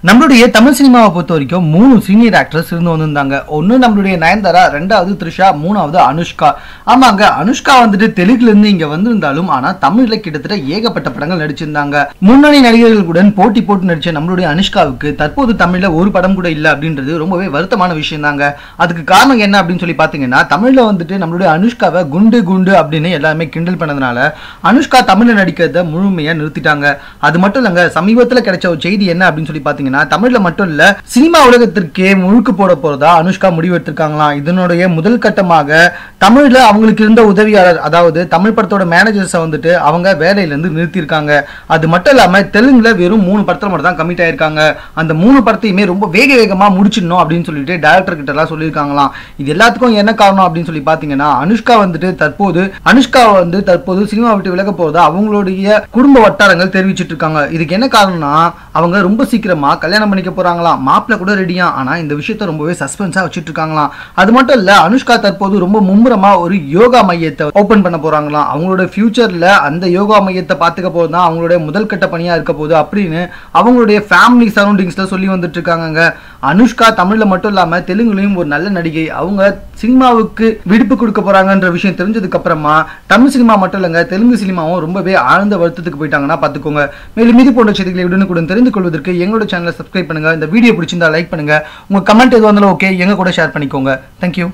நம்மளுடைய தமிழ் சினிமாவை பொறுத்த வரைக்கும் மூணு சீனியர் ஆக்ட்ரஸ் இருந்து வந்திருந்தாங்க ஒன்று நம்மளுடைய நயன்தாரா ரெண்டாவது த்ரிஷா மூணாவது அனுஷ்கா ஆமாங்க அனுஷ்கா வந்துட்டு தெலுங்குல இருந்து இங்க வந்திருந்தாலும் ஆனா தமிழ்ல கிட்டத்தட்ட ஏகப்பட்ட படங்கள் நடிச்சிருந்தாங்க முன்னணி நடிகர்களுடன் போட்டி போட்டு நடிச்ச நம்மளுடைய அனுஷ்காவுக்கு தற்போது தமிழ்ல ஒரு படம் கூட இல்ல அப்படின்றது ரொம்பவே வருத்தமான விஷயம் தாங்க அதுக்கு காரணம் என்ன அப்படின்னு சொல்லி பாத்தீங்கன்னா தமிழ்ல வந்துட்டு நம்மளுடைய அனுஷ்காவை குண்டு குண்டு அப்படின்னு எல்லாருமே கிண்டல் பண்ணதுனால அனுஷ்கா தமிழ்ல நடிக்கிறத முழுமையா நிறுத்திட்டாங்க அது மட்டும் இல்லங்க சமீபத்துல கிடைச்ச ஒரு செய்தி என்ன அப்படின்னு சொல்லி பாத்தீங்கன்னா தமிழ்ல மட்டும் இல்ல சினிமா உலகத்திற்கே முழுக்கு போட போறதா அனுஷ்கா முடிவெடுத்திருக்காங்களாம் இதனுடைய முதல் கட்டமாக தமிழ்ல அவங்களுக்கு இருந்த உதவியாளர் அதாவது தமிழ் படத்தோட மேனேஜர்ஸை வந்துட்டு அவங்க வேலையில இருந்து நிறுத்தியிருக்காங்க அது மட்டும் இல்லாம தெலுங்குல வெறும் மூணு படத்துல மட்டும் தான் கமிட் ஆயிருக்காங்க அந்த மூணு படத்தையுமே ரொம்ப வேக வேகமா முடிச்சிடணும் அப்படின்னு சொல்லிட்டு டேரக்டர் கிட்ட எல்லாம் சொல்லியிருக்காங்களாம் இது எல்லாத்துக்கும் என்ன காரணம் அப்படின்னு சொல்லி பாத்தீங்கன்னா அனுஷ்கா வந்துட்டு தற்போது அனுஷ்கா வந்து தற்போது சினிமா விட்டு விலக போறதா அவங்களுடைய குடும்ப வட்டாரங்கள் தெரிவிச்சிட்டு இருக்காங்க இதுக்கு என்ன காரணம்னா அவங்க ரொம்ப சீக்கிரமா கல்யாணம் பண்ணிக்க போறாங்களாம் மாப்பிள்ள கூட ரெடியா ஆனா இந்த விஷயத்த ரொம்பவே சஸ்பென்ஸா வச்சிட்டு இருக்காங்களாம் அது மட்டும் இல்ல அனுஷ்கா தற்போது ரொம்ப மும்முரமா ஒரு யோகா மையத்தை ஓபன் பண்ண போறாங்களாம் அவங்களோட ஃபியூச்சர்ல அந்த யோகா மையத்தை பாத்துக்க போது தான் அவங்களுடைய முதல் கட்ட பணியா இருக்க போகுது அப்படின்னு அவங்களுடைய ஃபேமிலி சரௌண்டிங்ஸ்ல சொல்லி வந்துட்டு இருக்காங்க அனுஷ்கா தமிழ்ல மட்டும் இல்லாம தெலுங்குலயும் ஒரு நல்ல நடிகை அவங்க சினிமாவுக்கு விடுப்பு கொடுக்க போறாங்கன்ற விஷயம் தெரிஞ்சதுக்கு அப்புறமா தமிழ் சினிமா மட்டும் இல்லைங்க தெலுங்கு சினிமாவும் ரொம்பவே ஆழ்ந்த வருத்தத்துக்கு போயிட்டாங்கன்னா பாத்துக்கோங்க மேலும் இது போன்ற செய்திகளை உடனுக்குடன் தெரிந்து கொள்வதற்கு எங்களோட சேனலை சப்ஸ்கிரைப் பண்ணுங்க இந்த வீடியோ பிடிச்சிருந்தா லைக் பண்ணுங்க உங்க கமெண்ட் எதுவாக இருந்தாலும் ஓகே எங்க கூட ஷேர் பண்ணிக்கோங்க தேங்க்யூ